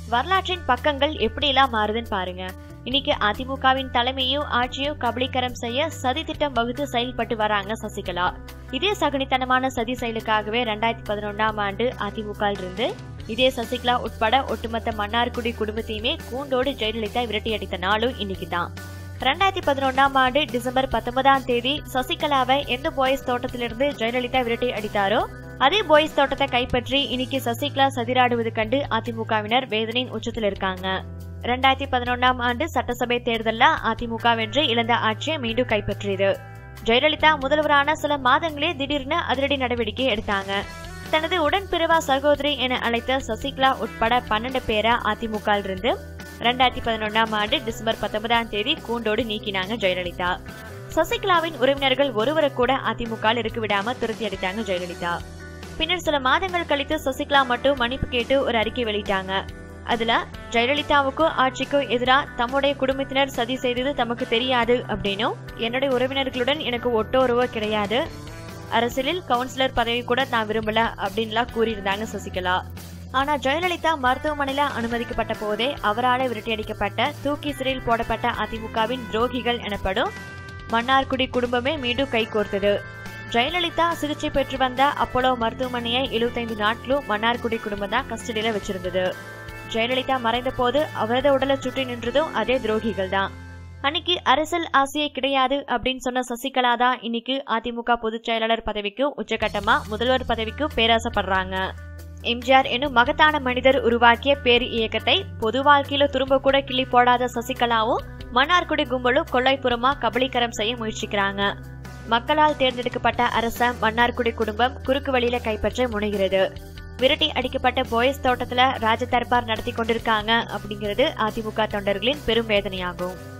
வரலாற்றின் பக்கங்கள் எப்படியெல்லாம் மாறுதுன்னு பாருங்க இன்னைக்கு அதிமுகவின் தலைமையும் ஆட்சியும் கபலீகரம் செய்ய சதி திட்டம் வகுத்து செயல்பட்டு வராங்க சசிகலா இதே சகுனித்தனமான சதி செயலுக்காகவே ரெண்டாயிரத்தி பதினொன்னாம் ஆண்டு அதிமுக இருந்து இதே சசிகலா உட்பட ஒட்டுமொத்த மன்னார்குடி குடும்பத்தையுமே கூண்டோடு ஜெயலலிதா விரட்டி அடித்த நாளும் இன்னைக்கு தான் ரெண்டாயிரத்தி பதினொன்னாம் ஆண்டு டிசம்பர் பத்தொன்பதாம் தேதி சசிகலாவை எந்த பாய்ஸ் தோட்டத்திலிருந்து ஜெயலலிதா விரட்டி அடித்தாரோ அதே பாய்ஸ் தோட்டத்தை கைப்பற்றி இன்னைக்கு சசிகலா சதிராடுவது கண்டு அதிமுகவினர் வேதனையின் உச்சத்தில் இருக்காங்க ரெண்டாயிரத்தி பதினொன்னாம் ஆண்டு சட்டசபை தேர்தலில் அதிமுக வென்று இழந்த ஆட்சியை மீண்டும் கைப்பற்றியது ஜெயலலிதா முதல்வரான சில மாதங்களே திடீர்னு அதிரடி நடவடிக்கை எடுத்தாங்க தனது உடன்பிறவா சகோதரி என அழைத்த சசிகலா உட்பட பன்னெண்டு பேரை அதிமுக இருந்து ரெண்டாயிரத்தி பதினொன்னாம் ஆண்டு டிசம்பர் பத்தொன்பதாம் தேதி கூண்டோடு நீக்கினாங்க ஜெயலலிதா சசிகலாவின் உறவினர்கள் ஒருவரை கூட அதிமுக இருக்க விடாம துரத்தி அடித்தாங்க ஜெயலலிதா பின்னர் சில மாதங்கள் கழித்து சசிகலா மட்டும் மன்னிப்பு கேட்டு ஒரு அறிக்கை வெளியிட்டாங்க அதுல ஜெயலலிதாவுக்கும் ஆட்சிக்கும் எதிராக தம்முடைய குடும்பத்தினர் சதி செய்தது தமக்கு தெரியாது அப்படின்னும் என்னுடைய உறவினர்களுடன் எனக்கு ஒட்டோருவோ கிடையாது அரசியலில் கவுன்சிலர் பதவி கூட நான் விரும்பல அப்படின்லாம் கூறியிருந்தாங்க சசிகலா ஆனா ஜெயலலிதா மருத்துவமனையில அனுமதிக்கப்பட்ட போதே அவரால் விரட்டியடிக்கப்பட்ட தூக்கி சிறையில் போடப்பட்ட அதிமுகவின் துரோகிகள் எனப்படும் மன்னார்குடி குடும்பமே மீண்டும் கைகோர்த்தது ஜெயலலிதா சிகிச்சை பெற்று வந்த அப்போலோ மருத்துவமனையை எழுபத்தைந்து நாட்களும் மன்னார்குடி குடும்பம் தான் கஸ்டடியில வச்சிருந்தது ஜெயலலிதா மறைந்த போது அவரது உடலை சுற்றி நின்றதும் அதே துரோகிகள் தான் அன்னைக்கு அரசியல் ஆசையே கிடையாது அப்படின்னு சொன்ன சசிகலா தான் இன்னைக்கு அதிமுக பொதுச் செயலாளர் பதவிக்கு உச்சகட்டமா முதல்வர் பதவிக்கு பேராசப்படுறாங்க எம்ஜிஆர் என்னும் மகத்தான மனிதர் உருவாக்கிய பேர் இயக்கத்தை பொது வாழ்க்கையில துரும்ப கூட கிள்ளி போடாத சசிகலாவும் மன்னார்குடி கும்பலும் கொள்ளைப்புறமா கபலீகரம் செய்ய முயற்சிக்கிறாங்க மக்களால் தேர்ந்தெடுக்கப்பட்ட அரச மன்னார்குடி குடும்பம் குறுக்கு வழியில கைப்பற்ற முனைகிறது விரட்டி அடிக்கப்பட்ட போயஸ் தோட்டத்துல ராஜ தர்பார் நடத்தி கொண்டிருக்காங்க அப்படிங்கிறது அதிமுக தொண்டர்களின் பெரும் வேதனையாகும்